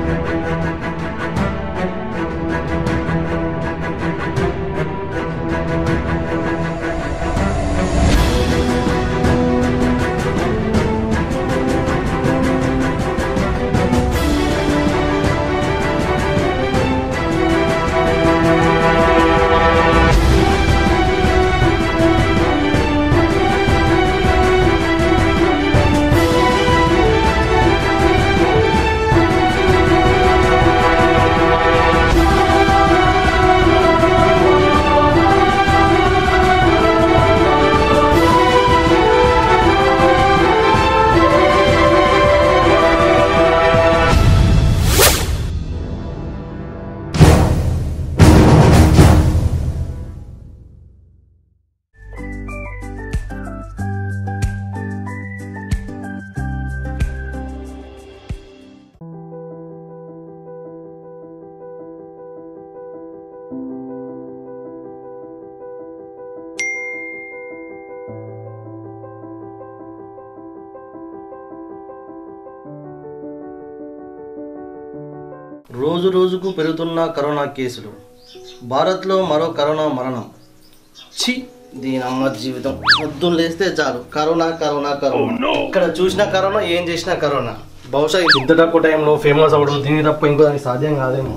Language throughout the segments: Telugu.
రోజు రోజుకు పెరుగుతున్న కరోనా కేసులు భారత్లో మరో కరోనా మరణం ఛీ దీని అమ్మ జీవితం పొద్దున్న లేస్తే చాలు కరోనా కరోనా కరోనా ఇక్కడ చూసిన కరోనా ఏం చేసినా కరోనా బహుశా ఇంత తక్కువ టైంలో ఫేమస్ అవ్వడం దీని తప్ప ఇంకో దానికి సాధ్యం కాదేమో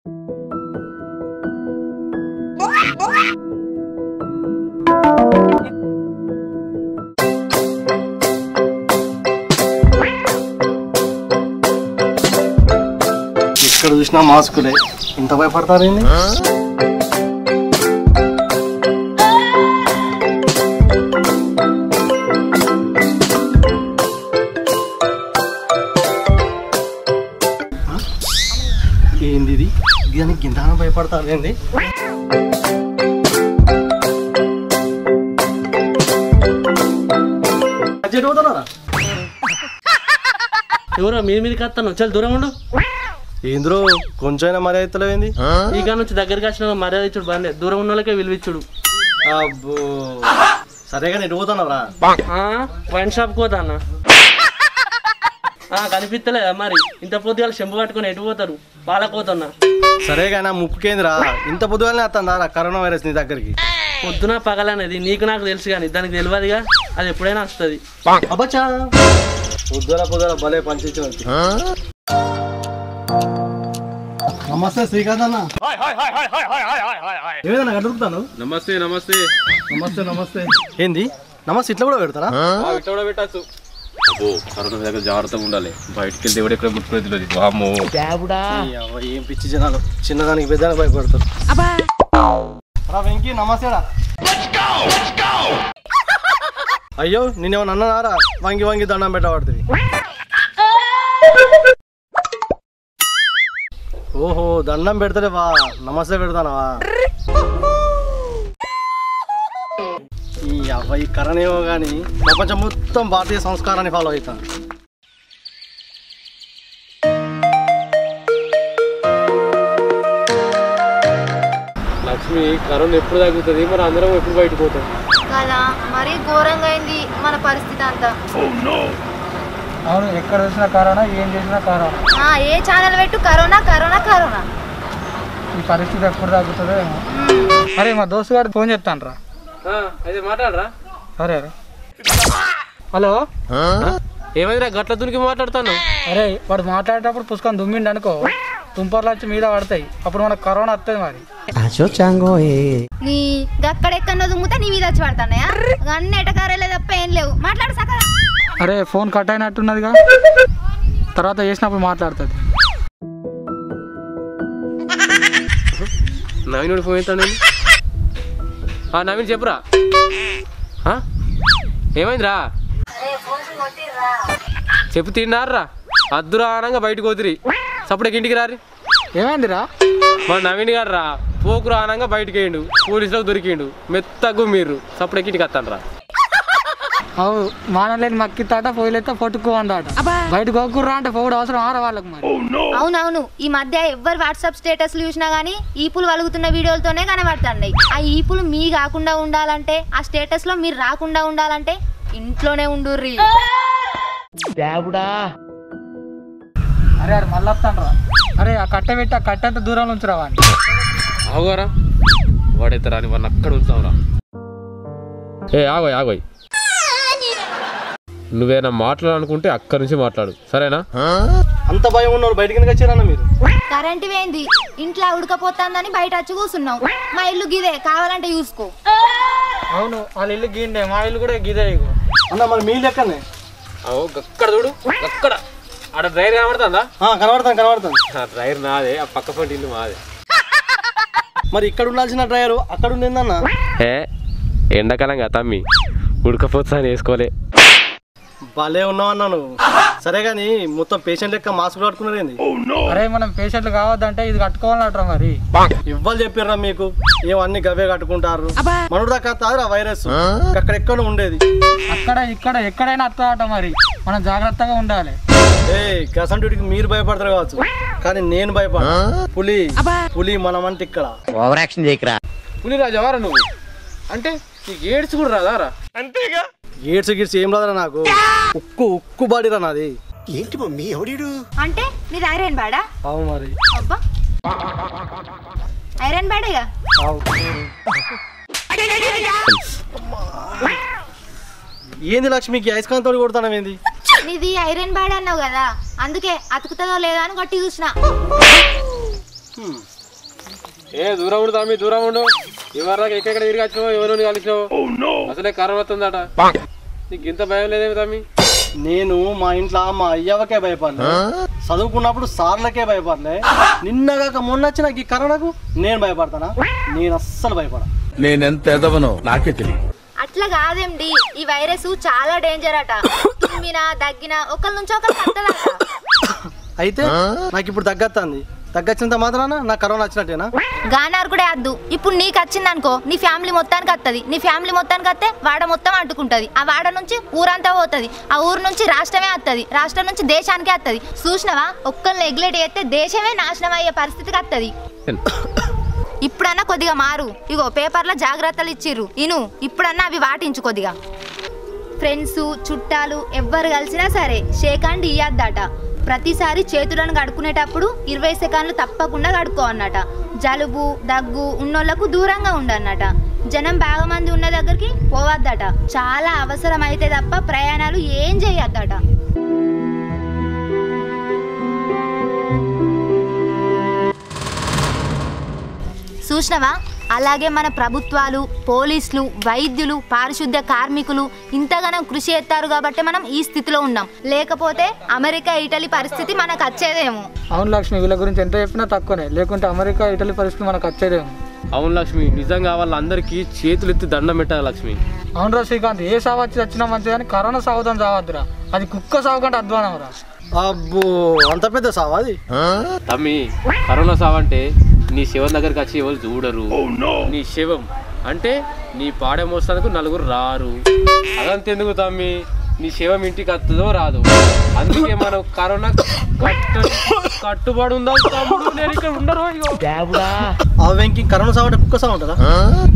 ఎక్కడ చూసినా మాస్కులే ఇంత భయపడతారేంది ఏంది ఇది దానికి గింతాన భయపడతారేంది అర్జెంట్ పోతున్నారా ఎవరో మీ మీదకి వస్తాను చాలా దూరం ఉండు ఏంద్రో కొంచెమైనా మరి అవుతలేవేంది ఇక నుంచి దగ్గరికి వచ్చిన మర్యాద ఇచ్చుడు బాగానే దూరం ఉన్న వాళ్ళకే విలువిచ్చుడు అబ్బో సరేగా ఎటు పోతున్నారా వైన్ షాప్ పోతా అన్న ఆ, కనిపిస్తలేదా మరి ఇంత పొద్దుగాల చెంపు పట్టుకొని ఎటు పోతారు పాలకోతున్నా సరేగా నా ముక్కుకేందిరా ఇంత పొద్దుగానే వస్తుందా కరోనా వైరస్ నీ దగ్గరికి పొద్దున పగలనేది నీకు నాకు తెలుసు కానీ దానికి తెలియదుగా అది ఎప్పుడైనా వస్తుంది అబ్బచ్చా పొద్దుల పొద్దుల భలే పంచించిన నమస్తే శ్రీకాంత్ అన్న ఏదన్నా అడుగుతాను నమస్తే నమస్తే నమస్తే నమస్తే ఏంది నమస్తే ఇట్లా కూడా పెడతారా ఇట్లా కూడా పెట్టచ్చు అబ్బో కరోనా దగ్గర జాగ్రత్తగా ఉండాలి బయటికి వెళ్తే ఎవడు ఎక్కడ ముట్టుకునే తెలియదు వామ్మో ఈ అవ్వ, ఏం పిచ్చి జనాలు చిన్నదానికి పెద్దదానికి భయపడతారు రా వెంకీ నమస్తేడా అయ్యో నేనేమన్నా అన్నారా వంగి వంగి దండం పెట్టబడుతుంది ఓహో దండం పెడతలేవా నమస్తే పెడతానవా ఈ అవ్వ ఈ కరణేమో కానీ ప్రపంచం మొత్తం భారతీయ సంస్కారాన్ని ఫాలో అవుతాను లక్ష్మి కరోనా ఎప్పుడు తగ్గుతుంది మరి అందరం ఎప్పుడు బయటకు పోతాం కదా మరీ ఘోరంగా అయింది మన పరిస్థితి అంతా అవును ఎక్కడ చూసినా కరోనా ఏం చేసినా కరోనా ఆ, ఏ ఛానల్ పెట్టు కరోనా కరోనా కరోనా ఈ పరిస్థితి ఎప్పుడు తగ్గుతుందో ఏమో అరే మా దోస్తు గారు ఫోన్ చెప్తాను రా అయితే మాట్లాడరా సరే రా హలో ఏమైందిరా గట్ల దునికి మాట్లాడతాను అరే వాడు మాట్లాడేటప్పుడు పుస్తకం దుమ్మిండు అనుకో తుంపర్లు వచ్చి మీద పడతాయి అప్పుడు మనకు కరోనా వస్తుంది మరి నీ గక్కడెక్కడో దుమ్ముతా నీ మీద వచ్చి పడతానయా అన్ని ఎటకారేలే తప్ప ఏం లేవు మాట్లాడు సకా అరే ఫోన్ కట్ అయినట్టున్నదిగా తర్వాత చేసినప్పుడు మాట్లాడుతుంది నవీన్ ఫోన్ అవుతాను నేను ఆ నవీన్ చెప్పురా ఆ? ఏమైందిరా చెప్పు తిన్నారా అద్దురా అనంగా బయటకు పోతురి సప్పుడకి ఇంటికి రారి ఏమైందిరా మా నవీన్ గారు రా పోకురా అనంగా బయటకు వేయండు పోలీసులకు దొరికిండు మెత్తగు మీరు సప్పుడకి ఇంటికి వస్తాను రా అవు మానలేని మక్కితాట పోయిలైతే పొట్టుకు అందాట బయటకు పోకుర్రా అంటే పోడు అవసరం ఆర వాళ్ళకి మరి అవునవును ఈ మధ్య ఎవరు వాట్సాప్ స్టేటస్లు చూసినా గానీ ఈపులు వలుగుతున్న వీడియోలతోనే కనబడుతున్నాయి ఆ ఈపులు మీ కాకుండా ఉండాలంటే ఆ స్టేటస్ లో మీరు రాకుండా ఉండాలంటే ఇంట్లోనే ఉండుర్రి అరే ఆడు మళ్ళీ వస్తాను అరే ఆ కట్టె పెట్టి ఆ కట్టె అంత దూరంలో ఉంచురా వాడిని ఆగోరా వాడైతే రాని వాడిని అక్కడ ఉంచావురా ఏ ఆగోయ్ ఆగోయ్ నువ్వేనా మాట్లాడాలనుకుంటే అక్కడి నుంచి మాట్లాడు సరేనా అంత భయం ఉన్నవాడు బయటికి ఎందుకు వచ్చారన్న మీరు కరెంట్ వేయింది ఇంట్లో ఉడకపోతుందని బయట వచ్చి కూర్చున్నాం మా ఇల్లు గిదే కావాలంటే చూసుకో అవును వాళ్ళ ఇల్లు గీండే మా ఇల్లు కూడా గిదే ఇగో అన్న మరి మీ లెక్కనే అవు అక్కడ చూడు అక్కడ ఆడ డ్రైవర్ కనబడుతుందా ఆ, కనబడతాను కనబడతాను ఆ డ్రైవర్ నాదే ఆ పక్క పంటి ఇల్లు మాదే మరి ఇక్కడ ఉండాల్సిన డ్రైవర్ అక్కడ ఉండేందన్న ఏ ఎండాకాలం కదా తమ్మి ఉడకపోతా అని వేసుకోలే భలే ఉన్నావన్నా నువ్వు సరే కానీ మొత్తం పేషెంట్ లెక్క మాస్క్ కట్టుకున్నారేంది అరే మనం పేషెంట్లు కావద్దంటే ఇది కట్టుకోవాలంటారా మరి ఇవ్వాలి చెప్పారా మీకు ఏమన్నీ గవే కట్టుకుంటారు మనడు దాకా తాదురా వైరస్ అక్కడెక్కడ ఉండేది అక్కడ ఇక్కడ ఎక్కడైనా వస్తుందట మరి మనం జాగ్రత్తగా ఉండాలి ఏ గసన్ డ్యూటీకి మీరు భయపడతారు కావచ్చు కానీ నేను భయపడ పులి పులి మనం అంటే ఇక్కడ పులి రాజు ఎవరా నువ్వు అంటే నీకు ఏడ్చి కూడా రాదారా ఏడ్స్ గిడ్స్ ఏం రాదురా నాకు ఉక్కు ఉక్కు బాడీరా నాది అంటే నీది ఐరన్ బ్యాడా అవు మరి అబ్బా ఐరన్ బ్యాడేగా అవు ఏంది లక్ష్మికి అయస్కాంతం తోడు కొడతాను ఏంది నీది ఐరన్ బ్యాడ్ అన్నావు కదా అందుకే అతుకుతుందో లేదా అని గట్టి చూసిన ఏ దూరం ఉండు తమ్మి దూరం ఉండు ఇవరాక ఎక్కడ తిరిగి వచ్చినావు ఎవరు కలిసినావు అసలే కరోనా వస్తుందట నీకు ఇంత భయం లేదేమి తమ్మి నేను మా ఇంట్లో మా అయ్యవకే భయపడలే చదువుకున్నప్పుడు సార్లకే భయపడలే నిన్నగాక మొన్న వచ్చిన ఈ కరోనాకు నేను భయపడతానా నేను అస్సలు భయపడ నేనెంత ఎదవనో నాకే తెలియదు అట్లా కాదేంటి ఈ వైరస్ చాలా డేంజర్ అట తుమ్మినా దగ్గినా ఒకరి నుంచి ఒకరికి వస్తుందట అయితే నాకు ఇప్పుడు తగ్గత్తుంది తగ్గచ్చినంత మాత్రాన నాకు కరోనా వచ్చినట్టేనా గానార్ కూడా వద్దు ఇప్పుడు నీకు వచ్చింది అనుకో నీ ఫ్యామిలీ మొత్తానికి వస్తుంది నీ ఫ్యామిలీ మొత్తానికి వస్తే వాడ మొత్తం అంటుకుంటది ఆ వాడ నుంచి ఊరంతా పోతుంది ఆ ఊరు నుంచి రాష్ట్రమే వస్తుంది రాష్ట్రం నుంచి దేశానికే వస్తుంది చూసినవా ఒక్కరిని ఎగ్లెట్ చేస్తే దేశమే నాశనం అయ్యే పరిస్థితికి వస్తుంది ఇప్పుడన్నా కొద్దిగా మారు ఇగో పేపర్లో జాగ్రత్తలు ఇచ్చిర్రు ఇను ఇప్పుడన్నా అవి వాటించు కొద్దిగా ఫ్రెండ్స్ చుట్టాలు ఎవ్వరు కలిసినా సరే షేక్ హ్యాండ్ ఇయ్యద్దట ప్రతిసారి చేతులను కడుక్కునేటప్పుడు ఇరవై సెకండ్లు తప్పకుండా కడుక్కో అన్నట జలుబు దగ్గు ఉన్నోళ్లకు దూరంగా ఉండన్నట జనం బాగా మంది ఉన్న దగ్గరికి పోవద్దట చాలా అవసరం అయితే తప్ప ప్రయాణాలు ఏం చేయొద్దట చూసినవా అలాగే మన ప్రభుత్వాలు పోలీసులు వైద్యులు పారిశుద్ధ్య కార్మికులు ఇంతగానో కృషి చేస్తారు కాబట్టి మనం ఈ స్థితిలో ఉన్నాం లేకపోతే అమెరికా ఇటలీ పరిస్థితి మనకు వచ్చేదేమో అవును లక్ష్మి వీళ్ళ గురించి ఎంత చెప్పినా తక్కువనే లేకుంటే అమెరికా ఇటలీ పరిస్థితి మనకు వచ్చేదేమో అవును లక్ష్మి నిజంగా వాళ్ళందరికీ చేతులు ఎత్తి దండం పెట్టాలి లక్ష్మి అవునురా శ్రీకాంత్ ఏ సావు వచ్చి వచ్చినా మంచిది కానీ కరోనా సాగుదాం చావద్దురా అది కుక్క సాగు కంటే అధ్వానం రా అబ్బో అంత పెద్ద సావా అది తమ్మి కరోనా సావంటే నీ శవం దగ్గరికి వచ్చి ఎవరు చూడరు నీ శవం అంటే నీ పాడే మోస్తానికి నలుగురు రారు అదంతెందుకు తమ్మి నీ శవం ఇంటికి వస్తుందో రాదు అందుకే మనం కరోనా కట్ట కట్టుబడి ఉందా తమ్ముడు నేను ఇక్కడ ఉండరు ఇగో. ఆ వెంకి కరోనా సావు అంటే కుక్క సావు ఉంటుందా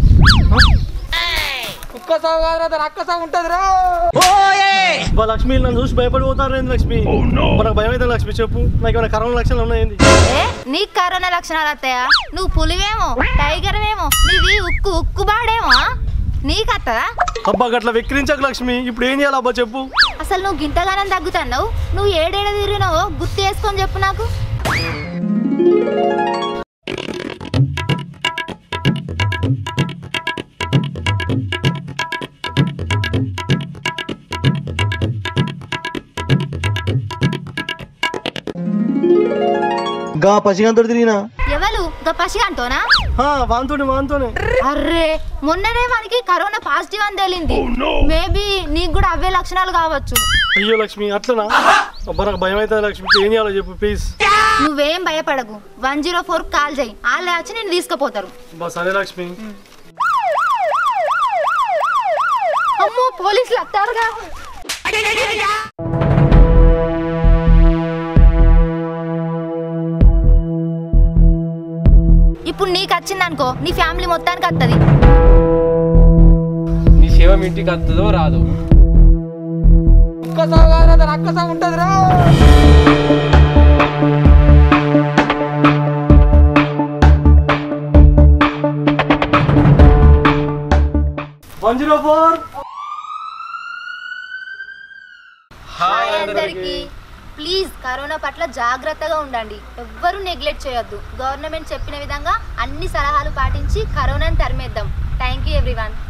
కుక్క సాగు కాదురా దాని అక్క సాగు ఉంటుంది రా అబ్బా లక్ష్మి నన్ను చూసి భయపడిపోతారు ఏంది లక్ష్మి మనకు భయం అయితే లక్ష్మి చెప్పు నాకు ఏమైనా కరోనా లక్షణాలు ఉన్నాయండి ఏ నీకు కరోనా లక్షణాలు వస్తాయా నువ్వు పులివేమో టైగర్ ఏమో నీది ఉక్కు ఉక్కు బాడేమో నీకు వస్తుందా అబ్బా గట్ల విక్రించకు లక్ష్మి ఇప్పుడు ఏం చేయాలి అబ్బా చెప్పు అసలు నువ్వు గింతగానం తగ్గుతున్నావు నువ్వు ఏడేడ తిరిగినావో గుర్తు వేసుకొని చెప్పు నాకు గా పసిగంతో తిరిగినా ఎవరు గా పసి అంటోనా వాంతోనే వాంతోనే అర్రే మొన్ననే మనకి కరోనా పాజిటివ్ అని తేలింది మేబీ నీకు కూడా అవే లక్షణాలు కావచ్చు అయ్యో లక్ష్మి అట్లనా అబ్బా నాకు భయం అవుతుంది లక్ష్మి ఇప్పుడు ఏం చేయాలో చెప్పు ప్లీజ్ నువ్వేం భయపడకు వన్ జీరో ఫోర్ కాల్ చేయి వాళ్ళే వచ్చి నేను తీసుకుపోతారు అబ్బా సరే లక్ష్మి అమ్మో పోలీసులు వస్తారుగా ఇప్పుడు నీకు వచ్చింది అనుకో నీ ఫ్యామిలీ మొత్తానికి వస్తుంది నీ శవం ఇంటికి వస్తుందో రాదు కుక్క సాగు కాదురా దాని అక్క సాగు ఉంటుంది రా జాగ్రత్తగా ఉండండి ఎవ్వరూ నెగ్లెక్ట్ చేయొద్దు గవర్నమెంట్ చెప్పిన విధంగా అన్ని సలహాలు పాటించి కరోనాని తరిమేద్దాం థ్యాంక్ యూ ఎవ్రీవన్